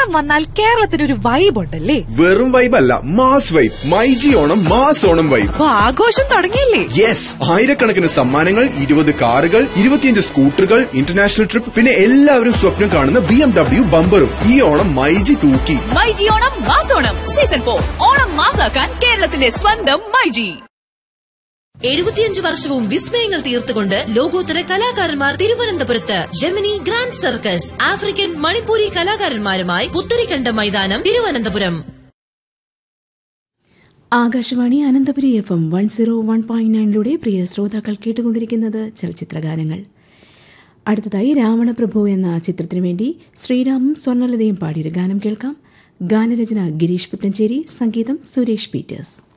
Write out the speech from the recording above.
ഓണം വന്നാൽ കേരളത്തിന് ഒരു വൈബ് ഉണ്ടല്ലേ വെറും വൈബ് അല്ല mass vibe myG Onam mass Onam vibe അപ്പൊ ആഘോഷം തുടങ്ങിയില്ലേ യെസ് ആയിരക്കണക്കിന് സമ്മാനങ്ങൾ ഇരുപത് കാറുകൾ ഇരുപത്തിയഞ്ച് സ്കൂട്ടറുകൾ ഇന്റർനാഷണൽ ട്രിപ്പ് പിന്നെ എല്ലാവരും സ്വപ്നം കാണുന്ന ബി എം ഡബ്ല്യു ബമ്പറും ഈ ഓണം മൈജി തൂക്കി മൈജി ഓണം മാസോണം സീസൺ ഫോർ ഓണം മാസാക്കാൻ കേരളത്തിന്റെ സ്വന്തം മൈജി എഴുപത്തിയഞ്ച് വർഷവും വിസ്മയങ്ങൾ തീർത്തുകൊണ്ട് ലോകോത്തര കലാകാരന്മാർ തിരുവനന്തപുരത്ത് Gemini grand circus African Manipuri കലാകാരന്മാരുമായി പുത്തരിക്കണ്ട മൈതാനം Thiruvananthapuram Akashvani Ananthapuri F M one zero one point നയനിലൂടെ പ്രിയ ശ്രോതാക്കൾ കേട്ടുകൊണ്ടിരിക്കുന്നത് ചലച്ചിത്രഗാനങ്ങൾ അടുത്തതായി രാവണപ്രഭു എന്ന ചിത്രത്തിനു വേണ്ടി ശ്രീരാമും സ്വർണ്ണലതയും പാടിയൊരു ഗാനം കേൾക്കാം ഗാനരചന ഗിരീഷ് പുത്തഞ്ചേരി സംഗീതം സുരേഷ് പീറ്റേഴ്സ്